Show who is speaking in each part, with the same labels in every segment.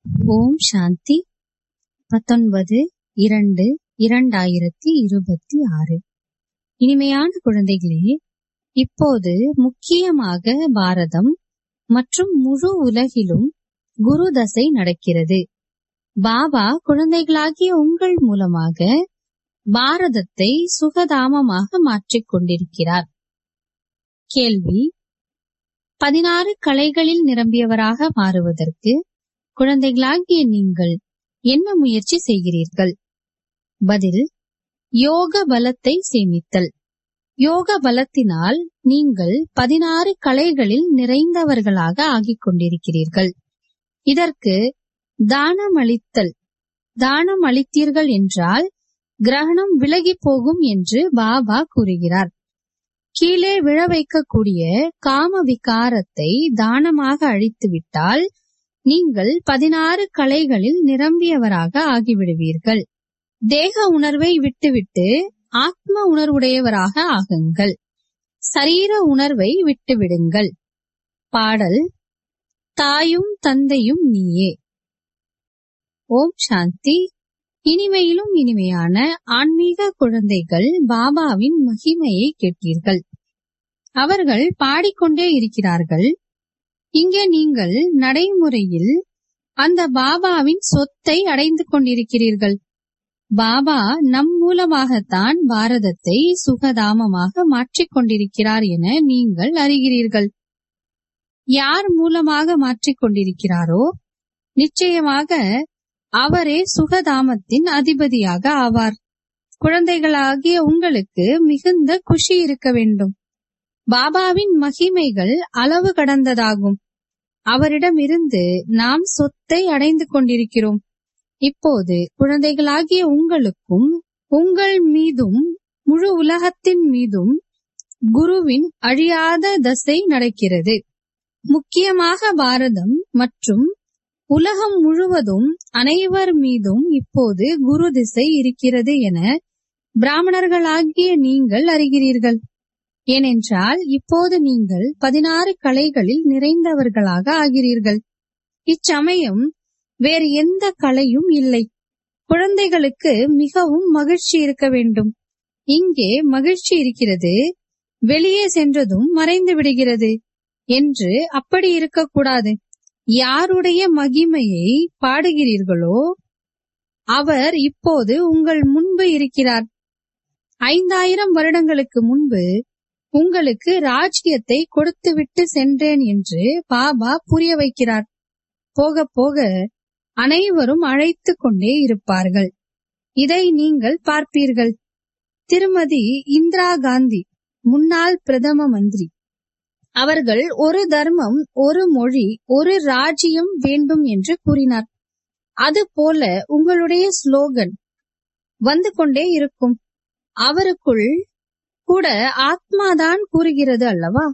Speaker 1: ஓம் சாந்தி பத்தொன்பது இரண்டு இரண்டாயிரத்தி இருபத்தி ஆறு இனிமையான குழந்தைகளே இப்போது முக்கியமாக பாரதம் மற்றும் முழு உலகிலும் குரு தசை நடக்கிறது பாபா குழந்தைகளாகிய உங்கள் மூலமாக பாரதத்தை சுகதாமமாக மாற்றிக் கொண்டிருக்கிறார் கேள்வி பதினாறு கலைகளில் நிரம்பியவராக மாறுவதற்கு குழந்தைகளாகிய நீங்கள் என்ன முயற்சி செய்கிறீர்கள் பதில் யோக பலத்தை சேமித்தல் யோக பலத்தினால் நீங்கள் பதினாறு கலைகளில் நிறைந்தவர்களாக ஆகிக் கொண்டிருக்கிறீர்கள் இதற்கு தானமளித்தல் தானம் அளித்தீர்கள் என்றால் கிரகணம் விலகி போகும் என்று பாபா கூறுகிறார் கீழே விழ வைக்கக்கூடிய காம விகாரத்தை தானமாக அழித்துவிட்டால் நீங்கள் பதினாறு கலைகளில் நிரம்பியவராக ஆகிவிடுவீர்கள் தேக உணர்வை விட்டுவிட்டு ஆத்ம உணர்வுடையவராக ஆகுங்கள் சரீர உணர்வை விட்டுவிடுங்கள் பாடல் தாயும் தந்தையும் நீயே ஓம் சாந்தி இனிமையிலும் இனிமையான ஆன்மீக குழந்தைகள் பாபாவின் மகிமையை கேட்டீர்கள் அவர்கள் பாடிக்கொண்டே இருக்கிறார்கள் இங்கே நீங்கள் நடைமுறையில் அந்த பாபாவின் சொத்தை அடைந்து கொண்டிருக்கிறீர்கள் பாபா நம் மூலமாகத்தான் பாரதத்தை சுகதாமமாக மாற்றிக் கொண்டிருக்கிறார் என நீங்கள் அறிகிறீர்கள் யார் மூலமாக மாற்றிக் கொண்டிருக்கிறாரோ நிச்சயமாக அவரே சுகதாமத்தின் அதிபதியாக ஆவார் குழந்தைகளாகிய உங்களுக்கு மிகுந்த குஷி இருக்க வேண்டும் பாபாவின் மகிமைகள் அளவு கடந்ததாகும் அவரிடமிருந்து நாம் சொத்தை அடைந்து கொண்டிருக்கிறோம் இப்போது குழந்தைகளாகிய உங்களுக்கும் உங்கள் மீதும் முழு உலகத்தின் மீதும் குருவின் அழியாத தசை நடக்கிறது முக்கியமாக பாரதம் மற்றும் உலகம் முழுவதும் அனைவர் மீதும் இப்போது குரு திசை இருக்கிறது என பிராமணர்களாகிய நீங்கள் அறிகிறீர்கள் ஏனென்றால் இப்போது நீங்கள் பதினாறு கலைகளில் நிறைந்தவர்களாக ஆகிறீர்கள் இச்சமயம் வேறு எந்த கலையும் இல்லை குழந்தைகளுக்கு மிகவும் மகிழ்ச்சி இருக்க வேண்டும் இங்கே மகிழ்ச்சி இருக்கிறது வெளியே சென்றதும் மறைந்து விடுகிறது என்று அப்படி இருக்கக்கூடாது யாருடைய மகிமையை பாடுகிறீர்களோ அவர் இப்போது உங்கள் முன்பு இருக்கிறார் ஐந்தாயிரம் வருடங்களுக்கு முன்பு உங்களுக்கு ராஜ்யத்தை கொடுத்துவிட்டு சென்றேன் என்று பாபா புரிய வைக்கிறார் போக போக அனைவரும் அழைத்து கொண்டே இருப்பார்கள் இதை நீங்கள் பார்ப்பீர்கள் திருமதி இந்திரா காந்தி முன்னாள் பிரதம மந்திரி அவர்கள் ஒரு தர்மம் ஒரு மொழி ஒரு ராஜ்யம் வேண்டும் என்று கூறினார் அதுபோல உங்களுடைய ஸ்லோகன் வந்து கொண்டே இருக்கும் அவருக்குள் கூட ஆத்மாதான் கூறுகிறது அல்லவா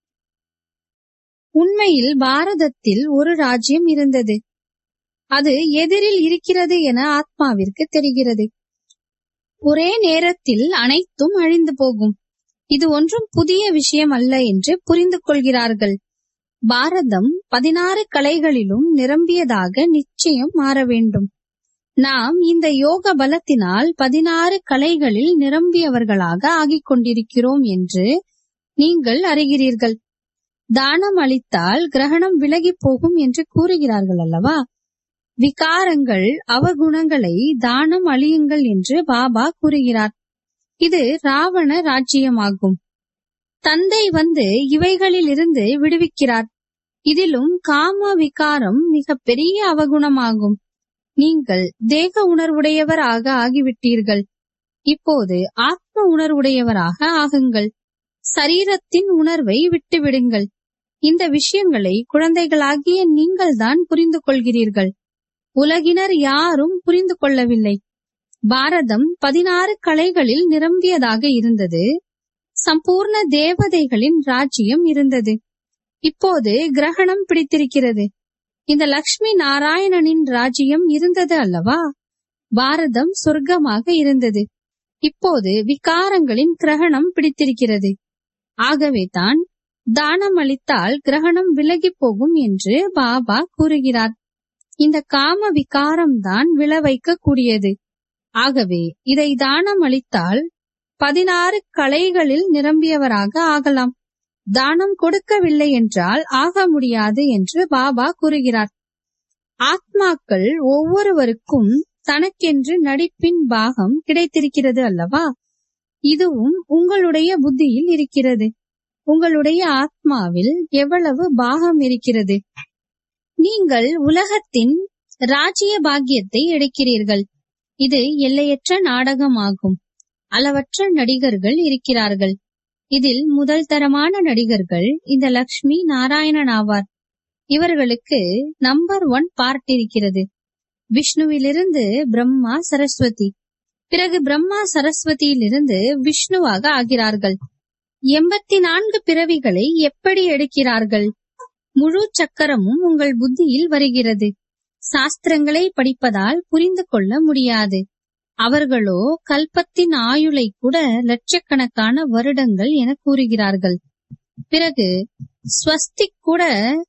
Speaker 1: உண்மையில் பாரதத்தில் ஒரு ராஜ்யம் இருந்தது அது எதிரில் இருக்கிறது என ஆத்மாவிற்கு தெரிகிறது ஒரே நேரத்தில் அனைத்தும் அழிந்து போகும் இது ஒன்றும் புதிய விஷயம் அல்ல என்று புரிந்து கொள்கிறார்கள் பாரதம் பதினாறு கலைகளிலும் நிரம்பியதாக நிச்சயம் மாற வேண்டும் நாம் இந்த யோக பலத்தினால் பதினாறு கலைகளில் நிரம்பியவர்களாக ஆகிக் கொண்டிருக்கிறோம் என்று நீங்கள் அறிகிறீர்கள் தானம் அளித்தால் கிரகணம் விலகி போகும் என்று கூறுகிறார்கள் அல்லவா விகாரங்கள் அவகுணங்களை தானம் அழியுங்கள் என்று பாபா கூறுகிறார் இது ராவண ராஜ்யமாகும் தந்தை வந்து இவைகளில் இருந்து விடுவிக்கிறார் இதிலும் காம விகாரம் மிக பெரிய அவகுணமாகும் நீங்கள் தேக உணர்வுடையவராக ஆகிவிட்டீர்கள் இப்போது ஆத்ம உணர்வுடையவராக ஆகுங்கள் சரீரத்தின் உணர்வை விட்டுவிடுங்கள் இந்த விஷயங்களை குழந்தைகளாகிய நீங்கள்தான் புரிந்து கொள்கிறீர்கள் உலகினர் யாரும் புரிந்து கொள்ளவில்லை பாரதம் பதினாறு கலைகளில் நிரம்பியதாக இருந்தது சம்பூர்ண தேவதைகளின் ராஜ்யம் இருந்தது இப்போது கிரகணம் பிடித்திருக்கிறது இந்த லக்ஷ்மி நாராயணனின் ராஜ்யம் இருந்தது அல்லவா பாரதம் சொர்க்கமாக இருந்தது இப்போது விகாரங்களின் கிரகணம் பிடித்திருக்கிறது ஆகவே தான் தானம் அளித்தால் கிரகணம் விலகி போகும் என்று பாபா கூறுகிறார் இந்த காம விகாரம்தான் விளைவைக்க கூடியது ஆகவே இதை தானம் அளித்தால் பதினாறு கலைகளில் நிரம்பியவராக ஆகலாம் தானம் கொடுக்கவில்லை என்றால் ஆக முடியாது என்று பாபா கூறுகிறார் ஆத்மாக்கள் ஒவ்வொருவருக்கும் தனக்கென்று நடிப்பின் பாகம் கிடைத்திருக்கிறது அல்லவா இதுவும் உங்களுடைய புத்தியில் இருக்கிறது உங்களுடைய ஆத்மாவில் எவ்வளவு பாகம் இருக்கிறது நீங்கள் உலகத்தின் ராஜ்ய பாக்கியத்தை எடுக்கிறீர்கள் இது எல்லையற்ற நாடகமாகும் அளவற்ற நடிகர்கள் இருக்கிறார்கள் இதில் முதல் தரமான நடிகர்கள் இந்த லக்ஷ்மி நாராயணன் ஆவார் இவர்களுக்கு நம்பர் ஒன் பார்ட் இருக்கிறது விஷ்ணுவிலிருந்து பிரம்மா சரஸ்வதி பிறகு பிரம்மா சரஸ்வதியிலிருந்து விஷ்ணுவாக ஆகிறார்கள் எண்பத்தி நான்கு பிறவிகளை எப்படி எடுக்கிறார்கள் முழு சக்கரமும் உங்கள் புத்தியில் வருகிறது சாஸ்திரங்களை படிப்பதால் புரிந்து கொள்ள முடியாது அவர்களோ கல்பத்தின் ஆயுளை கூட லட்சக்கணக்கான வருடங்கள் என கூறுகிறார்கள் பிறகு ஸ்வஸ்திக் கூட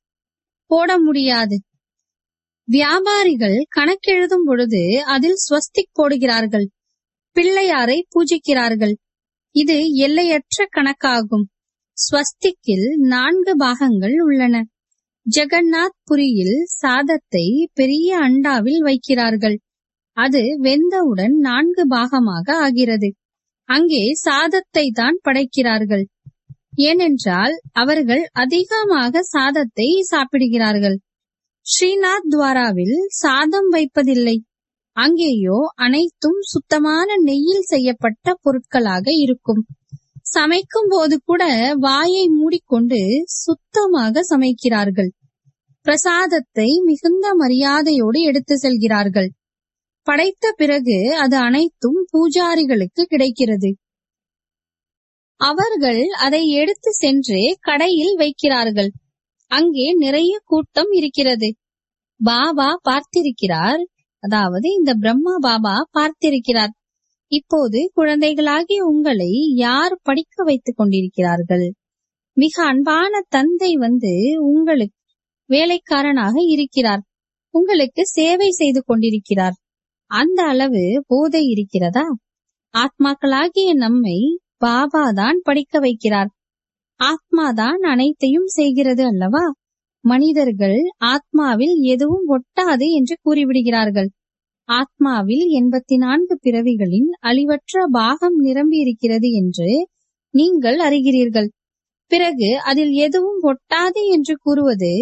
Speaker 1: போட முடியாது வியாபாரிகள் கணக்கெழுதும் பொழுது அதில் ஸ்வஸ்திக் போடுகிறார்கள் பிள்ளையாரை பூஜிக்கிறார்கள் இது எல்லையற்ற கணக்காகும் ஸ்வஸ்திக்கில் நான்கு பாகங்கள் உள்ளன ஜெகநாத் புரியில் சாதத்தை பெரிய அண்டாவில் வைக்கிறார்கள் அது வெந்தவுடன் நான்கு பாகமாக ஆகிறது அங்கே சாதத்தை தான் படைக்கிறார்கள் ஏனென்றால் அவர்கள் அதிகமாக சாதத்தை சாப்பிடுகிறார்கள் ஸ்ரீநாத் துவாராவில் சாதம் வைப்பதில்லை அங்கேயோ அனைத்தும் சுத்தமான நெய்யில் செய்யப்பட்ட பொருட்களாக இருக்கும் சமைக்கும் போது கூட வாயை மூடிக்கொண்டு சுத்தமாக சமைக்கிறார்கள் பிரசாதத்தை மிகுந்த மரியாதையோடு எடுத்து செல்கிறார்கள் படைத்த பிறகு அது அனைத்தும் பூஜாரிகளுக்கு கிடைக்கிறது அவர்கள் அதை எடுத்து சென்று கடையில் வைக்கிறார்கள் அங்கே நிறைய கூட்டம் இருக்கிறது பாபா பார்த்திருக்கிறார் அதாவது இந்த பிரம்மா பாபா பார்த்திருக்கிறார் இப்போது குழந்தைகளாகிய உங்களை யார் படிக்க வைத்துக் கொண்டிருக்கிறார்கள் மிக அன்பான தந்தை வந்து உங்களுக்கு வேலைக்காரனாக இருக்கிறார் உங்களுக்கு சேவை செய்து கொண்டிருக்கிறார் அந்த அளவு போதை இருக்கிறதா ஆத்மாக்களாகிய நம்மை பாபா தான் படிக்க வைக்கிறார் ஆத்மாதான் அனைத்தையும் செய்கிறது அல்லவா மனிதர்கள் ஆத்மாவில் எதுவும் ஒட்டாது என்று கூறிவிடுகிறார்கள் ஆத்மாவில் எண்பத்தி நான்கு பிறவிகளின் அழிவற்ற பாகம் நிரம்பி இருக்கிறது என்று நீங்கள் அறிகிறீர்கள் பிறகு அதில் எதுவும் ஒட்டாது என்று கூறுவது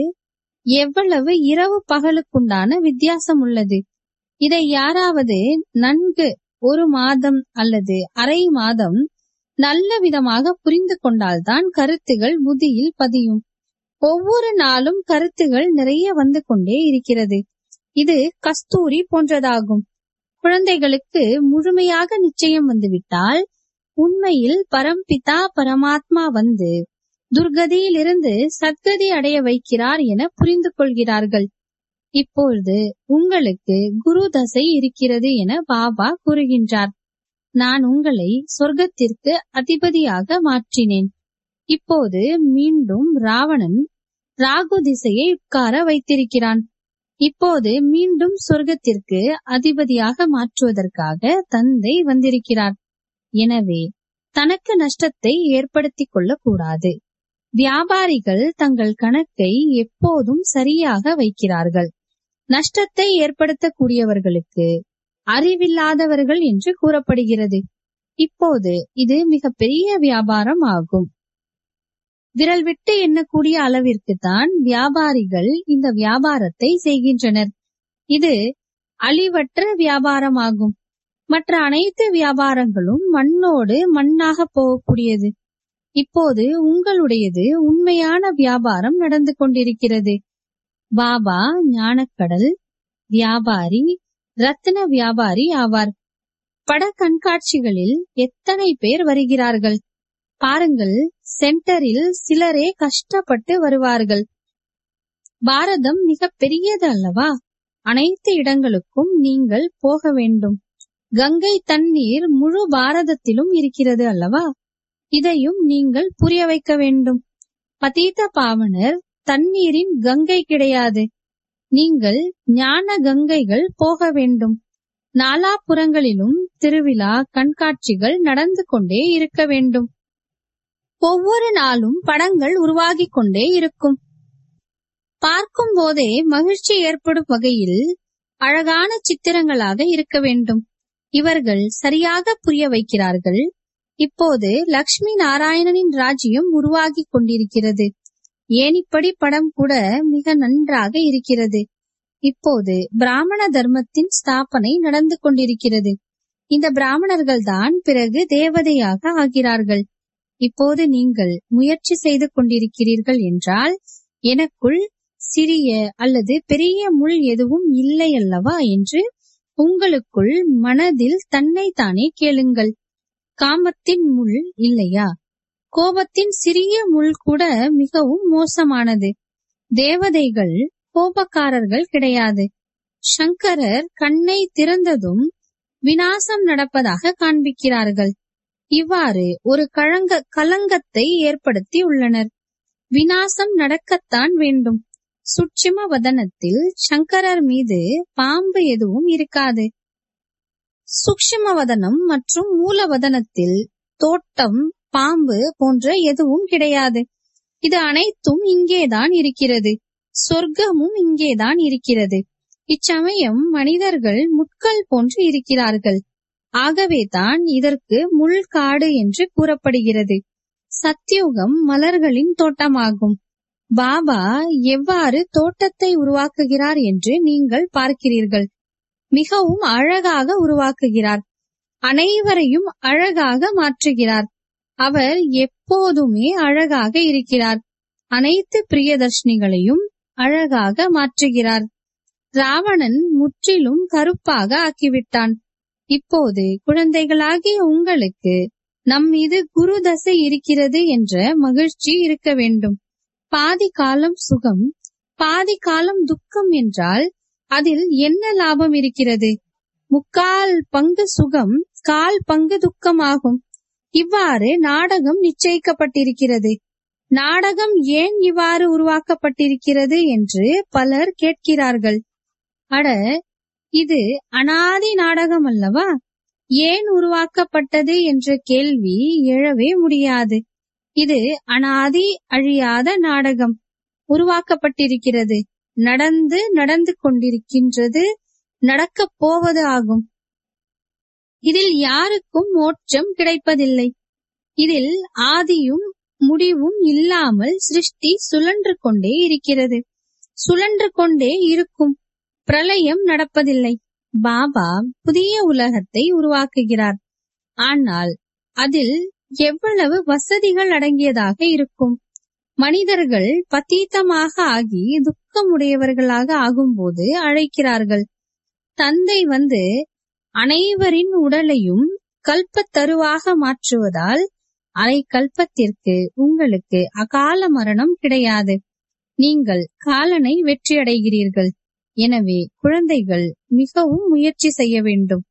Speaker 1: எவ்வளவு இரவு பகலுக்குண்டான வித்தியாசம் உள்ளது இதை யாராவது நன்கு ஒரு மாதம் அல்லது அரை மாதம் நல்ல விதமாக புரிந்து கொண்டால்தான் கருத்துகள் புத்தியில் பதியும் ஒவ்வொரு நாளும் கருத்துகள் நிறைய வந்து கொண்டே இருக்கிறது இது கஸ்தூரி போன்றதாகும் குழந்தைகளுக்கு முழுமையாக நிச்சயம் வந்துவிட்டால் உண்மையில் பரம்பிதா பரமாத்மா வந்து துர்கதியிலிருந்து சத்கதி அடைய வைக்கிறார் என புரிந்து கொள்கிறார்கள் இப்பொழுது உங்களுக்கு குரு தசை இருக்கிறது என பாபா கூறுகின்றார் நான் உங்களை சொர்க்கத்திற்கு அதிபதியாக மாற்றினேன் இப்போது மீண்டும் ராவணன் ராகு திசையை உட்கார வைத்திருக்கிறான் இப்போது மீண்டும் சொர்க்கத்திற்கு அதிபதியாக மாற்றுவதற்காக தந்தை வந்திருக்கிறார் எனவே தனக்கு நஷ்டத்தை ஏற்படுத்திக் கொள்ளக் கூடாது வியாபாரிகள் தங்கள் கணக்கை எப்போதும் சரியாக வைக்கிறார்கள் நஷ்டத்தை ஏற்படுத்தக்கூடியவர்களுக்கு அறிவில்லாதவர்கள் என்று கூறப்படுகிறது இப்போது இது மிக பெரிய வியாபாரம் ஆகும் விரல் விட்டு எண்ணக்கூடிய அளவிற்கு தான் வியாபாரிகள் இந்த வியாபாரத்தை செய்கின்றனர் இது அழிவற்ற வியாபாரமாகும் மற்ற அனைத்து வியாபாரங்களும் மண்ணோடு மண்ணாக போகக்கூடியது இப்போது உங்களுடையது உண்மையான வியாபாரம் நடந்து கொண்டிருக்கிறது பாபா ஞானக்கடல் வியாபாரி ரத்தின வியாபாரி ஆவார் பட கண்காட்சிகளில் எத்தனை பேர் வருகிறார்கள் பாருங்கள் சென்டரில் சிலரே கஷ்டப்பட்டு வருவார்கள் பாரதம் மிக பெரியது அல்லவா அனைத்து இடங்களுக்கும் நீங்கள் போக வேண்டும் கங்கை தண்ணீர் முழு பாரதத்திலும் இருக்கிறது அல்லவா இதையும் நீங்கள் புரிய வைக்க வேண்டும் பதீத பாவனர் தண்ணீரின் கங்கை கிடையாது நீங்கள் ஞான கங்கைகள் போக வேண்டும் நாலாபுறங்களிலும் திருவிழா கண்காட்சிகள் நடந்து கொண்டே இருக்க வேண்டும் ஒவ்வொரு நாளும் படங்கள் உருவாகிக் கொண்டே இருக்கும் பார்க்கும் போதே மகிழ்ச்சி ஏற்படும் வகையில் அழகான சித்திரங்களாக இருக்க வேண்டும் இவர்கள் சரியாக புரிய வைக்கிறார்கள் இப்போது லக்ஷ்மி நாராயணனின் ராஜ்யம் உருவாகிக் கொண்டிருக்கிறது ஏனிப்படி படம் கூட மிக நன்றாக இருக்கிறது இப்போது பிராமண தர்மத்தின் ஸ்தாபனை நடந்து கொண்டிருக்கிறது இந்த பிராமணர்கள் தான் பிறகு தேவதையாக ஆகிறார்கள் இப்போது நீங்கள் முயற்சி செய்து கொண்டிருக்கிறீர்கள் என்றால் எனக்குள் சிறிய அல்லது பெரிய முள் எதுவும் இல்லை அல்லவா என்று உங்களுக்குள் மனதில் தன்னைத்தானே கேளுங்கள் காமத்தின் முள் இல்லையா கோபத்தின் சிறிய முள் கூட மிகவும் மோசமானது தேவதைகள் கோபக்காரர்கள் கிடையாது சங்கரர் கண்ணை திறந்ததும் வினாசம் நடப்பதாக காண்பிக்கிறார்கள் இவ்வாறு ஒரு கழங்க கலங்கத்தை ஏற்படுத்தி உள்ளனர் வினாசம் நடக்கத்தான் வேண்டும் சுட்சும வதனத்தில் சங்கரர் மீது பாம்பு எதுவும் இருக்காது சூக்ஷ்ம வதனம் மற்றும் மூலவதனத்தில் தோட்டம் பாம்பு போன்ற எதுவும் கிடையாது இது அனைத்தும் இங்கேதான் இருக்கிறது சொர்க்கமும் இங்கேதான் இருக்கிறது இச்சமயம் மனிதர்கள் முட்கள் போன்று இருக்கிறார்கள் ஆகவே தான் இதற்கு முள்காடு என்று கூறப்படுகிறது சத்தியுகம் மலர்களின் தோட்டமாகும் பாபா எவ்வாறு தோட்டத்தை உருவாக்குகிறார் என்று நீங்கள் பார்க்கிறீர்கள் மிகவும் அழகாக உருவாக்குகிறார் அனைவரையும் அழகாக மாற்றுகிறார் அவர் எப்போதுமே அழகாக இருக்கிறார் அனைத்து பிரியதர்ஷினிகளையும் அழகாக மாற்றுகிறார் ராவணன் முற்றிலும் கருப்பாக ஆக்கிவிட்டான் இப்போது குழந்தைகளாகிய உங்களுக்கு நம் மீது குரு தசை இருக்கிறது என்ற மகிழ்ச்சி இருக்க வேண்டும் பாதி காலம் சுகம் பாதி காலம் துக்கம் என்றால் அதில் என்ன லாபம் இருக்கிறது முக்கால் பங்கு சுகம் கால் பங்கு துக்கமாகும் இவ்வாறு நாடகம் நிச்சயிக்கப்பட்டிருக்கிறது நாடகம் ஏன் இவ்வாறு உருவாக்கப்பட்டிருக்கிறது என்று பலர் கேட்கிறார்கள் அட இது அனாதி நாடகம் அல்லவா ஏன் உருவாக்கப்பட்டது என்ற கேள்வி எழவே முடியாது இது அனாதி அழியாத நாடகம் உருவாக்கப்பட்டிருக்கிறது நடந்து நடந்து கொண்டிருக்கின்றது நடக்கப் போவது ஆகும் இதில் யாருக்கும் மோட்சம் கிடைப்பதில்லை இதில் ஆதியும் முடிவும் இல்லாமல் சிருஷ்டி சுழன்று கொண்டே இருக்கிறது சுழன்று கொண்டே இருக்கும் பிரளயம் நடப்பதில்லை பாபா புதிய உலகத்தை உருவாக்குகிறார் ஆனால் அதில் எவ்வளவு வசதிகள் அடங்கியதாக இருக்கும் மனிதர்கள் பத்தீத்தமாக ஆகி துக்கமுடையவர்களாக ஆகும்போது அழைக்கிறார்கள் தந்தை வந்து அனைவரின் உடலையும் கல்பத்தருவாக மாற்றுவதால் அரை கல்பத்திற்கு உங்களுக்கு அகால மரணம் கிடையாது நீங்கள் காலனை வெற்றியடைகிறீர்கள் எனவே குழந்தைகள் மிகவும் முயற்சி செய்ய வேண்டும்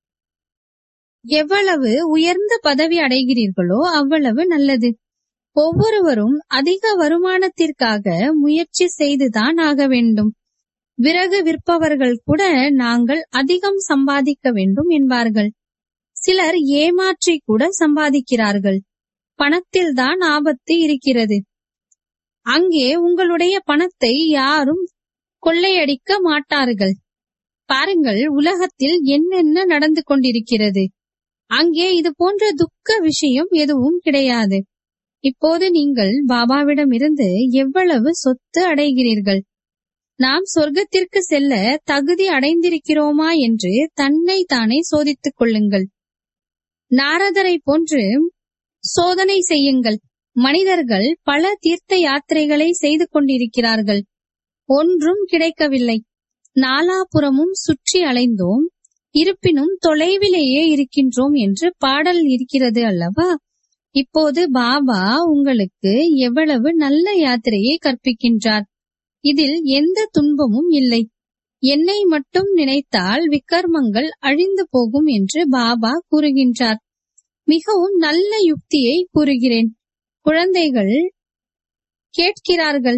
Speaker 1: எவ்வளவு உயர்ந்த பதவி அடைகிறீர்களோ அவ்வளவு நல்லது ஒவ்வொருவரும் அதிக வருமானத்திற்காக முயற்சி செய்துதான் ஆக வேண்டும் விறகு விற்பவர்கள் கூட நாங்கள் அதிகம் சம்பாதிக்க வேண்டும் என்பார்கள் சிலர் ஏமாற்றி கூட சம்பாதிக்கிறார்கள் பணத்தில்தான் ஆபத்து இருக்கிறது அங்கே உங்களுடைய பணத்தை யாரும் கொள்ளையடிக்க மாட்டார்கள் பாருங்கள் உலகத்தில் என்னென்ன நடந்து கொண்டிருக்கிறது அங்கே இது போன்ற துக்க விஷயம் எதுவும் கிடையாது இப்போது நீங்கள் பாபாவிடமிருந்து எவ்வளவு சொத்து அடைகிறீர்கள் நாம் சொர்க்கத்திற்கு செல்ல தகுதி அடைந்திருக்கிறோமா என்று தன்னை தானே சோதித்துக் கொள்ளுங்கள் நாரதரை போன்று சோதனை செய்யுங்கள் மனிதர்கள் பல தீர்த்த யாத்திரைகளை செய்து கொண்டிருக்கிறார்கள் ஒன்றும் கிடைக்கவில்லை நாலாபுறமும் சுற்றி அலைந்தோம் இருப்பினும் தொலைவிலேயே இருக்கின்றோம் என்று பாடல் இருக்கிறது அல்லவா இப்போது பாபா உங்களுக்கு எவ்வளவு நல்ல யாத்திரையை கற்பிக்கின்றார் இதில் எந்த துன்பமும் இல்லை என்னை மட்டும் நினைத்தால் விக்கர்மங்கள் அழிந்து போகும் என்று பாபா கூறுகின்றார் மிகவும் நல்ல யுக்தியை கூறுகிறேன் குழந்தைகள் கேட்கிறார்கள்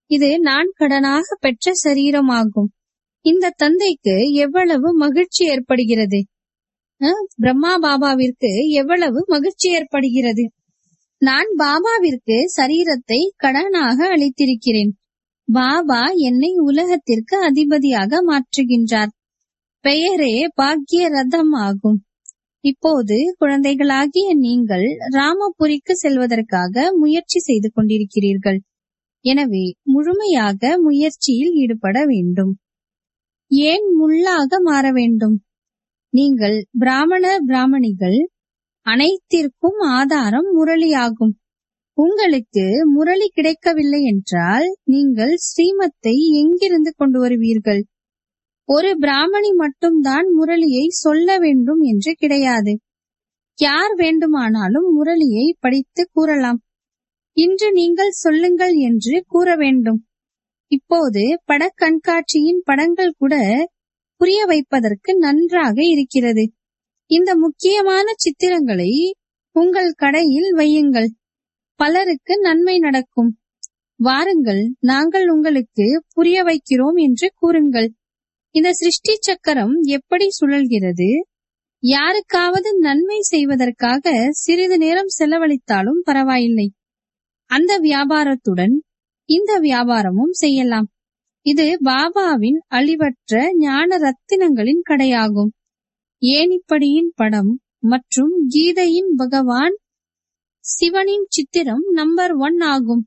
Speaker 1: இது நான் கடனாக பெற்ற சரீரமாகும் இந்த தந்தைக்கு எவ்வளவு மகிழ்ச்சி ஏற்படுகிறது அஹ், பிரம்மா பாபாவிற்கு எவ்வளவு மகிழ்ச்சி ஏற்படுகிறது நான் பாபாவிற்கு சரீரத்தை கடனாக அளித்திருக்கிறேன் பாபா என்னை உலகத்திற்கு அதிபதியாக மாற்றுகின்றார் பெயரே பாக்கிய ரதம் ஆகும் இப்போது குழந்தைகளாகிய நீங்கள் ராமபுரிக்கு செல்வதற்காக முயற்சி செய்து கொண்டிருக்கிறீர்கள் எனவே முழுமையாக முயற்சியில் ஈடுபட வேண்டும் ஏன் முள்ளாக மாற வேண்டும் நீங்கள் பிராமண பிராமணிகள் அனைத்திற்கும் ஆதாரம் முரளியாகும் உங்களுக்கு முரளி கிடைக்கவில்லை என்றால் நீங்கள் ஸ்ரீமத்தை எங்கிருந்து கொண்டு வருவீர்கள் ஒரு பிராமணி மட்டும்தான் முரளியை சொல்ல வேண்டும் என்று கிடையாது யார் வேண்டுமானாலும் முரளியை படித்து கூறலாம் இன்று நீங்கள் சொல்லுங்கள் என்று கூற வேண்டும் இப்போது படக்கண்காட்சியின் படங்கள் கூட புரிய வைப்பதற்கு நன்றாக இருக்கிறது இந்த முக்கியமான சித்திரங்களை உங்கள் கடையில் வையுங்கள் பலருக்கு நன்மை நடக்கும் வாருங்கள் நாங்கள் உங்களுக்கு புரிய வைக்கிறோம் என்று கூறுங்கள் இந்த சிருஷ்டி சக்கரம் எப்படி சுழல்கிறது யாருக்காவது நன்மை செய்வதற்காக சிறிது நேரம் செலவழித்தாலும் பரவாயில்லை அந்த வியாபாரத்துடன் இந்த வியாபாரமும் செய்யலாம் இது பாபாவின் அழிவற்ற ஞான ரத்தினங்களின் கடையாகும் ஏணிப்படியின் படம் மற்றும் கீதையின் பகவான் சிவனின் சித்திரம் நம்பர் ஒன் ஆகும்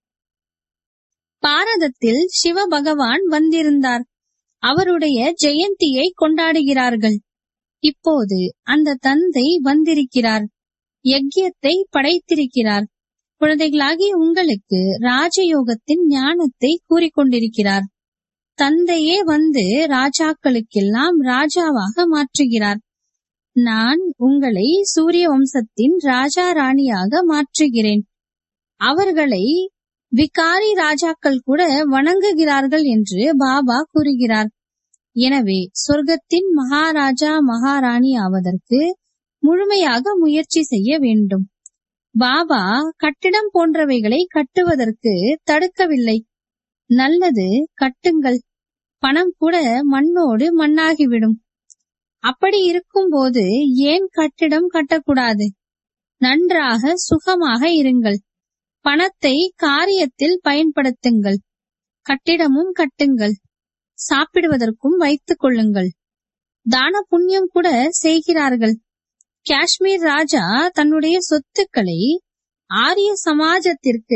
Speaker 1: பாரதத்தில் சிவ பகவான் வந்திருந்தார் அவருடைய ஜெயந்தியை கொண்டாடுகிறார்கள் இப்போது அந்த தந்தை வந்திருக்கிறார் யஜ்யத்தை படைத்திருக்கிறார் குழந்தைகளாகிய உங்களுக்கு ராஜயோகத்தின் ஞானத்தை கூறிக்கொண்டிருக்கிறார் தந்தையே வந்து ராஜாக்களுக்கெல்லாம் ராஜாவாக மாற்றுகிறார் நான் உங்களை சூரிய வம்சத்தின் ராஜா ராணியாக மாற்றுகிறேன் அவர்களை விகாரி ராஜாக்கள் கூட வணங்குகிறார்கள் என்று பாபா கூறுகிறார் எனவே சொர்க்கத்தின் மகாராஜா மகாராணி ஆவதற்கு முழுமையாக முயற்சி செய்ய வேண்டும் பாபா கட்டிடம் போன்றவைகளை கட்டுவதற்கு தடுக்கவில்லை நல்லது கட்டுங்கள் பணம் கூட மண்ணோடு மண்ணாகிவிடும் அப்படி இருக்கும்போது ஏன் கட்டிடம் கட்டக்கூடாது நன்றாக சுகமாக இருங்கள் பணத்தை காரியத்தில் பயன்படுத்துங்கள் கட்டிடமும் கட்டுங்கள் சாப்பிடுவதற்கும் வைத்துக் கொள்ளுங்கள் தான புண்ணியம் கூட செய்கிறார்கள் காஷ்மீர் ராஜா தன்னுடைய சொத்துக்களை ஆரிய சமாஜத்திற்கு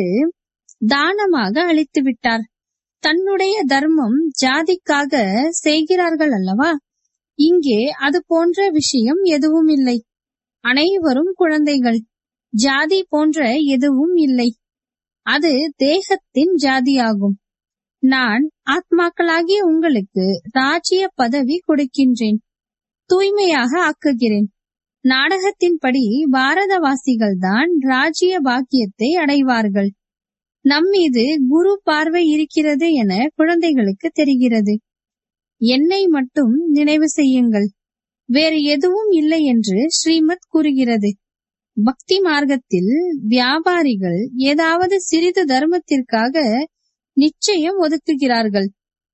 Speaker 1: தானமாக அளித்து விட்டார் தன்னுடைய தர்மம் ஜாதிக்காக செய்கிறார்கள் அல்லவா இங்கே அது போன்ற விஷயம் எதுவும் இல்லை அனைவரும் குழந்தைகள் ஜாதி போன்ற எதுவும் இல்லை அது தேகத்தின் ஜாதியாகும் நான் ஆத்மாக்களாகிய உங்களுக்கு ராஜ்ய பதவி கொடுக்கின்றேன் தூய்மையாக ஆக்குகிறேன் நாடகத்தின்படி பாரதவாசிகள் தான் ராஜ்ய பாக்கியத்தை அடைவார்கள் நம்மீது குரு பார்வை இருக்கிறது என குழந்தைகளுக்கு தெரிகிறது என்னை மட்டும் நினைவு செய்யுங்கள் வேறு எதுவும் இல்லை என்று ஸ்ரீமத் கூறுகிறது பக்தி மார்க்கத்தில் வியாபாரிகள் ஏதாவது சிறிது தர்மத்திற்காக நிச்சயம் ஒதுக்குகிறார்கள்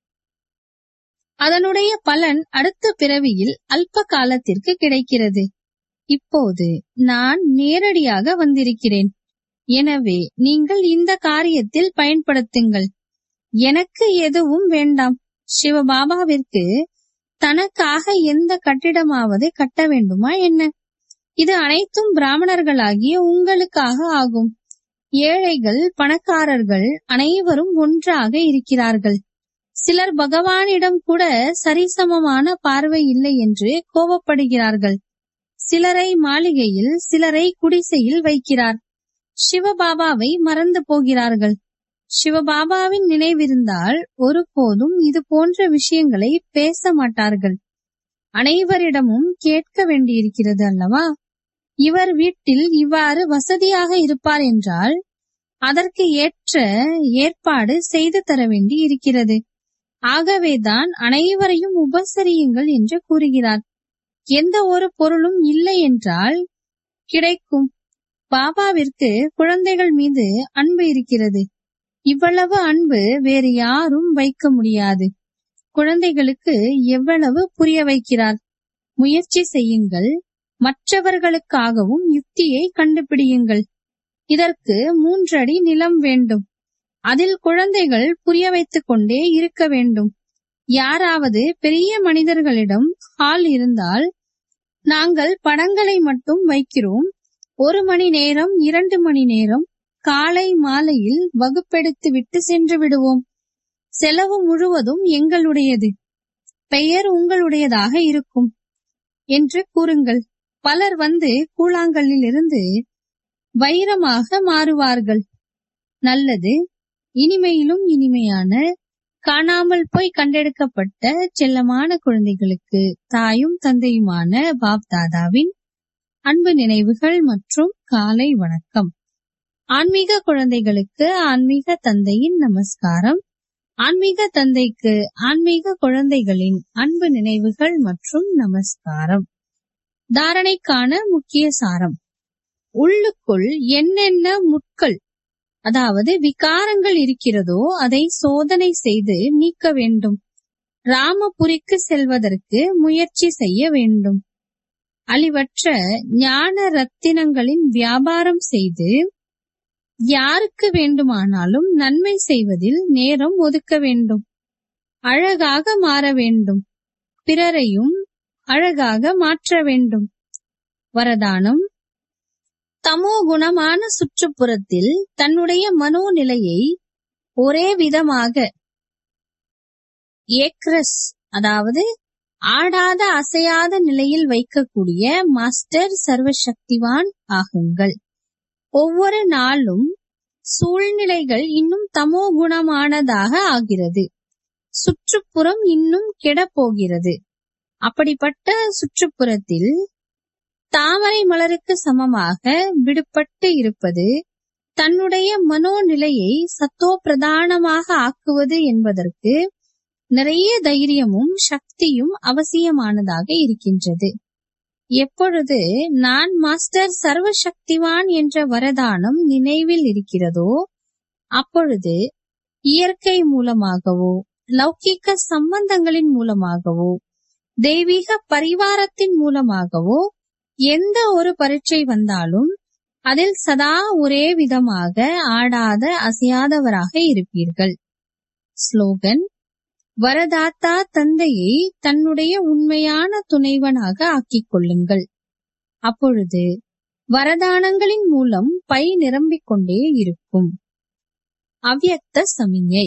Speaker 1: அதனுடைய பலன் அடுத்த பிறவியில் அல்ப காலத்திற்கு கிடைக்கிறது இப்போது நான் நேரடியாக வந்திருக்கிறேன் எனவே நீங்கள் இந்த காரியத்தில் பயன்படுத்துங்கள் எனக்கு எதுவும் வேண்டாம் சிவபாபாவிற்கு தனக்காக எந்த கட்டிடமாவது கட்ட வேண்டுமா என்ன இது அனைத்தும் பிராமணர்களாகிய உங்களுக்காக ஆகும் ஏழைகள் பணக்காரர்கள் அனைவரும் ஒன்றாக இருக்கிறார்கள் சிலர் பகவானிடம் கூட சரிசமமான பார்வை இல்லை என்று கோபப்படுகிறார்கள் சிலரை மாளிகையில் சிலரை குடிசையில் வைக்கிறார் சிவபாபாவை மறந்து போகிறார்கள் சிவபாபாவின் நினைவிருந்தால் ஒருபோதும் இது போன்ற விஷயங்களை பேச மாட்டார்கள் அனைவரிடமும் கேட்க வேண்டியிருக்கிறது அல்லவா இவர் வீட்டில் இவ்வாறு வசதியாக இருப்பார் என்றால் அதற்கு ஏற்ற ஏற்பாடு செய்து தர வேண்டி இருக்கிறது ஆகவேதான் அனைவரையும் உபசரியுங்கள் என்று கூறுகிறார் எந்த ஒரு பொருளும் இல்லை என்றால் கிடைக்கும் பாபாவிற்கு குழந்தைகள் மீது அன்பு இருக்கிறது இவ்வளவு அன்பு வேறு யாரும் வைக்க முடியாது குழந்தைகளுக்கு எவ்வளவு புரிய வைக்கிறார் முயற்சி செய்யுங்கள் மற்றவர்களுக்காகவும் யுக்தியை கண்டுபிடியுங்கள் இதற்கு மூன்றடி நிலம் வேண்டும் அதில் குழந்தைகள் புரிய வைத்துக் கொண்டே இருக்க வேண்டும் யாராவது பெரிய மனிதர்களிடம் ஹால் இருந்தால் நாங்கள் படங்களை மட்டும் வைக்கிறோம் ஒரு மணி நேரம் இரண்டு மணி நேரம் காலை மாலையில் வகுப்பெடுத்து விட்டு சென்று விடுவோம் செலவு முழுவதும் எங்களுடையது பெயர் உங்களுடையதாக இருக்கும் என்று கூறுங்கள் பலர் வந்து கூழாங்கல்லில் இருந்து வைரமாக மாறுவார்கள் நல்லது இனிமையிலும் இனிமையான காணாமல் போய் கண்டெடுக்கப்பட்ட செல்லமான குழந்தைகளுக்கு தாயும் தந்தையுமான பாப் தாதாவின் அன்பு நினைவுகள் மற்றும் காலை வணக்கம் ஆன்மீக குழந்தைகளுக்கு ஆன்மீக தந்தையின் நமஸ்காரம் ஆன்மீக தந்தைக்கு ஆன்மீக குழந்தைகளின் அன்பு நினைவுகள் மற்றும் நமஸ்காரம் தாரணைக்கான முக்கிய சாரம் உள்ளுக்குள் என்னென்ன முட்கள் அதாவது விகாரங்கள் இருக்கிறதோ அதை சோதனை செய்து நீக்க வேண்டும் ராமபுரிக்கு செல்வதற்கு முயற்சி செய்ய வேண்டும் அழிவற்ற ஞான ரத்தினங்களின் வியாபாரம் செய்து யாருக்கு வேண்டுமானாலும் நன்மை செய்வதில் நேரம் ஒதுக்க வேண்டும் அழகாக மாற வேண்டும் பிறரையும் அழகாக மாற்ற வேண்டும் வரதானம் தமோ குணமான சுற்றுப்புறத்தில் தன்னுடைய மனோநிலையை ஒரே விதமாக ஏக்ரஸ் அதாவது ஆடாத அசையாத நிலையில் வைக்கக்கூடிய மாஸ்டர் சர்வசக்திவான் ஆகுங்கள் ஒவ்வொரு நாளும் சூழ்நிலைகள் இன்னும் தமோ குணமானதாக ஆகிறது சுற்றுப்புறம் இன்னும் கெடப் போகிறது அப்படிப்பட்ட சுற்றுப்புறத்தில் தாமரை மலருக்கு சமமாக விடுபட்டு இருப்பது தன்னுடைய மனோநிலையை சத்தோ பிரதானமாக ஆக்குவது என்பதற்கு நிறைய தைரியமும் சக்தியும் அவசியமானதாக இருக்கின்றது எப்பொழுது நான் மாஸ்டர் சர்வசக்திவான் என்ற வரதானம் நினைவில் இருக்கிறதோ அப்பொழுது இயற்கை மூலமாகவோ லௌகிக்க சம்பந்தங்களின் மூலமாகவோ தெய்வீக பரிவாரத்தின் மூலமாகவோ எந்த ஒரு பரீட்சை வந்தாலும் அதில் சதா ஒரே விதமாக ஆடாத அசையாதவராக இருப்பீர்கள் ஸ்லோகன் வரதாத்தா தந்தையை தன்னுடைய உண்மையான துணைவனாக ஆக்கிக் கொள்ளுங்கள் அப்பொழுது வரதானங்களின் மூலம் பை நிரம்பிக் கொண்டே இருக்கும் அவ்யக்த சமிஞை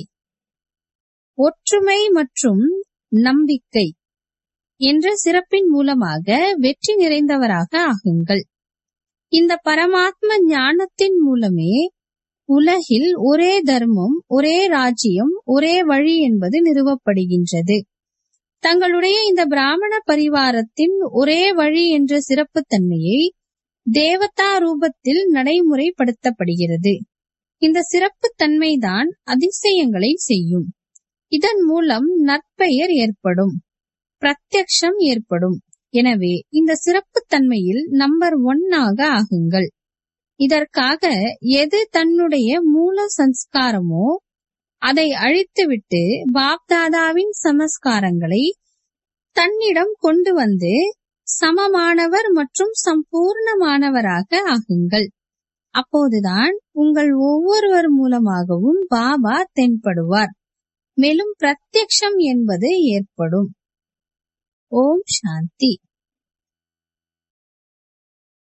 Speaker 1: ஒற்றுமை மற்றும் நம்பிக்கை என்ற சிறப்பின் மூலமாக வெற்றி நிறைந்தவராக ஆகுங்கள் இந்த பரமாத்ம ஞானத்தின் மூலமே உலகில் ஒரே தர்மம் ஒரே ராஜ்யம் ஒரே வழி என்பது நிறுவப்படுகின்றது தங்களுடைய இந்த பிராமண பரிவாரத்தின் ஒரே வழி என்ற சிறப்புத்தன்மையை தேவதா ரூபத்தில் நடைமுறைப்படுத்தப்படுகிறது இந்த சிறப்புத்தன்மைதான் அதிசயங்களை செய்யும் இதன் மூலம் நற்பெயர் ஏற்படும் பிரத்யக்ஷம் ஏற்படும் எனவே இந்த சிறப்புத்தன்மையில் நம்பர் ஒன்னாக ஆகுங்கள் இதற்காக எது தன்னுடைய மூல சம்ஸ்காரமோ அதை அழித்துவிட்டு பாப்தாதாவின் சமஸ்காரங்களை தன்னிடம் கொண்டு வந்து சமமானவர் மற்றும் சம்பூர்ணமானவராக ஆகுங்கள் அப்போதுதான் உங்கள் ஒவ்வொருவர் மூலமாகவும் பாபா தென்படுவார் மேலும் பிரத்யக்ஷம் என்பது ஏற்படும் ஓம் சாந்தி